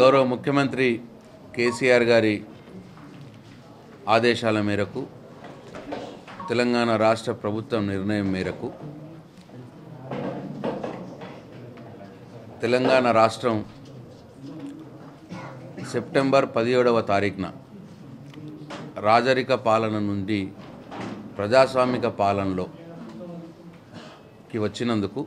గౌరవ ముఖ్యమంత్రి కేసీఆర్ గారి ఆదేశాల మేరకు తెలంగాణ రాష్ట్ర ప్రభుత్వం నిర్ణయం మేరకు తెలంగాణ రాష్ట్రం సెప్టెంబర్ పదిహేడవ తారీఖున రాజరిక పాలన నుండి ప్రజాస్వామిక పాలనలోకి వచ్చినందుకు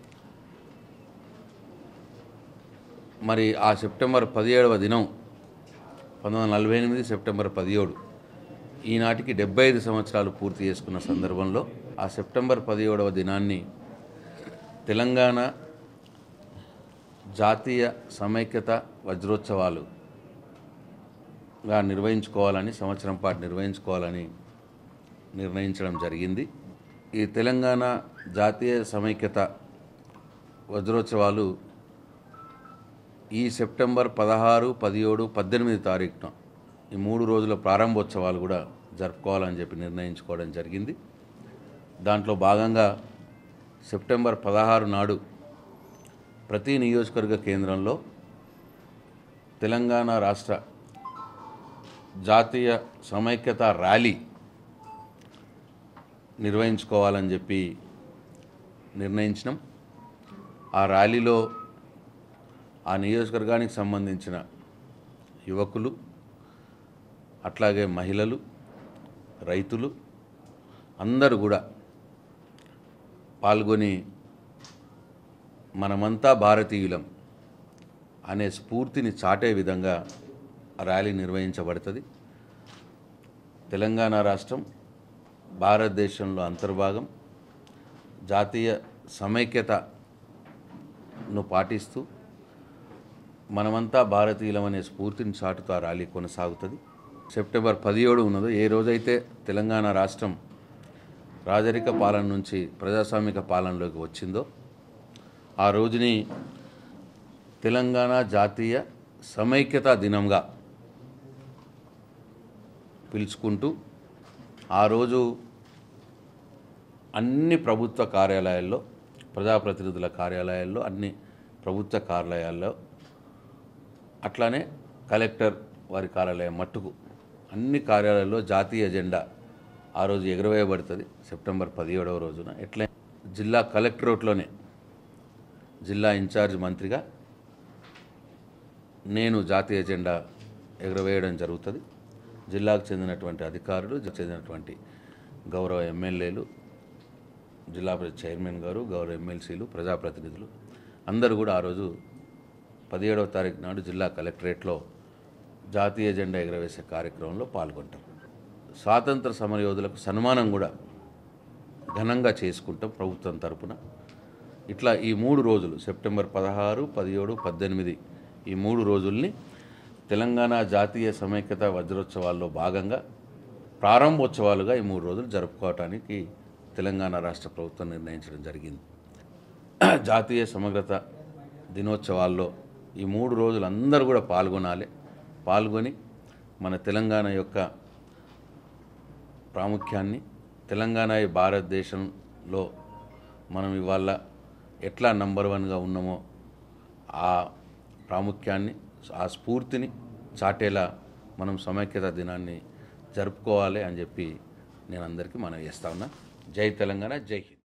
మరి ఆ సెప్టెంబర్ పదిహేడవ దినం పంతొమ్మిది వందల నలభై ఎనిమిది సెప్టెంబర్ పదిహేడు ఈనాటికి డెబ్బై ఐదు సంవత్సరాలు పూర్తి చేసుకున్న సందర్భంలో ఆ సెప్టెంబర్ పదిహేడవ దినాన్ని తెలంగాణ జాతీయ సమైక్యత వజ్రోత్సవాలుగా నిర్వహించుకోవాలని సంవత్సరం పాటు నిర్వహించుకోవాలని నిర్ణయించడం జరిగింది ఈ తెలంగాణ జాతీయ సమైక్యత వజ్రోత్సవాలు ఈ సెప్టెంబర్ పదహారు పదిహేడు పద్దెనిమిది తారీఖున ఈ మూడు రోజుల ప్రారంభోత్సవాలు కూడా జరుపుకోవాలని చెప్పి నిర్ణయించుకోవడం జరిగింది దాంట్లో భాగంగా సెప్టెంబర్ పదహారు నాడు ప్రతి నియోజకవర్గ కేంద్రంలో తెలంగాణ రాష్ట్ర జాతీయ సమైక్యత ర్యాలీ నిర్వహించుకోవాలని చెప్పి నిర్ణయించినాం ఆ ర్యాలీలో ఆ నియోజకవర్గానికి సంబంధించిన యువకులు అట్లాగే మహిళలు రైతులు అందరూ కూడా పాల్గొని మనమంతా భారతీయులం అనే స్ఫూర్తిని చాటే విధంగా ఆ ర్యాలీ నిర్వహించబడుతుంది తెలంగాణ రాష్ట్రం భారతదేశంలో అంతర్భాగం జాతీయ సమైక్యతను పాటిస్తూ మనమంతా భారతీయులం అనే స్ఫూర్తిని చాటుతూ ఆ ర్యాలీ కొనసాగుతుంది సెప్టెంబర్ పదిహేడు ఉన్నదో ఏ రోజైతే తెలంగాణ రాష్ట్రం రాజరిక పాలన నుంచి ప్రజాస్వామిక పాలనలోకి వచ్చిందో ఆ రోజుని తెలంగాణ జాతీయ సమైక్యత దినంగా పిలుచుకుంటూ ఆ రోజు అన్ని ప్రభుత్వ కార్యాలయాల్లో ప్రజాప్రతినిధుల కార్యాలయాల్లో అన్ని ప్రభుత్వ కార్యాలయాల్లో అట్లానే కలెక్టర్ వారి కార్యాలయం మట్టుకు అన్ని కార్యాలయాల్లో జాతీయ జెండా ఆ రోజు ఎగురవేయబడుతుంది సెప్టెంబర్ పదిహేడవ రోజున ఎట్లా జిల్లా కలెక్టరేట్లోనే జిల్లా ఇన్ఛార్జ్ మంత్రిగా నేను జాతీయ జెండా ఎగురవేయడం జరుగుతుంది జిల్లాకు చెందినటువంటి అధికారులు చెందినటువంటి గౌరవ ఎమ్మెల్యేలు జిల్లా పరిషత్ చైర్మన్ గారు గౌరవ ఎమ్మెల్సీలు ప్రజాప్రతినిధులు అందరూ కూడా ఆ రోజు పదిహేడవ తారీఖు నాడు జిల్లా కలెక్టరేట్లో జాతీయ జెండా ఎగురవేసే కార్యక్రమంలో పాల్గొంటాం స్వాతంత్ర సమరయోధులకు సన్మానం కూడా ఘనంగా చేసుకుంటాం ప్రభుత్వం తరపున ఇట్లా ఈ మూడు రోజులు సెప్టెంబర్ పదహారు పదిహేడు పద్దెనిమిది ఈ మూడు రోజుల్ని తెలంగాణ జాతీయ సమైక్యత వజ్రోత్సవాల్లో భాగంగా ప్రారంభోత్సవాలుగా ఈ మూడు రోజులు జరుపుకోవటానికి తెలంగాణ రాష్ట్ర ప్రభుత్వం నిర్ణయించడం జరిగింది జాతీయ సమగ్రత దినోత్సవాల్లో ఈ మూడు రోజులు అందరూ కూడా పాల్గొనాలి పాల్గొని మన తెలంగాణ యొక్క ప్రాముఖ్యాన్ని తెలంగాణ ఈ భారతదేశంలో మనం ఇవాళ ఎట్లా నంబర్ వన్గా ఉన్నామో ఆ ప్రాముఖ్యాన్ని ఆ స్ఫూర్తిని చాటేలా మనం సమైక్యత దినాన్ని జరుపుకోవాలి అని చెప్పి నేను అందరికీ మనం చేస్తా ఉన్నా జై తెలంగాణ జై హింద్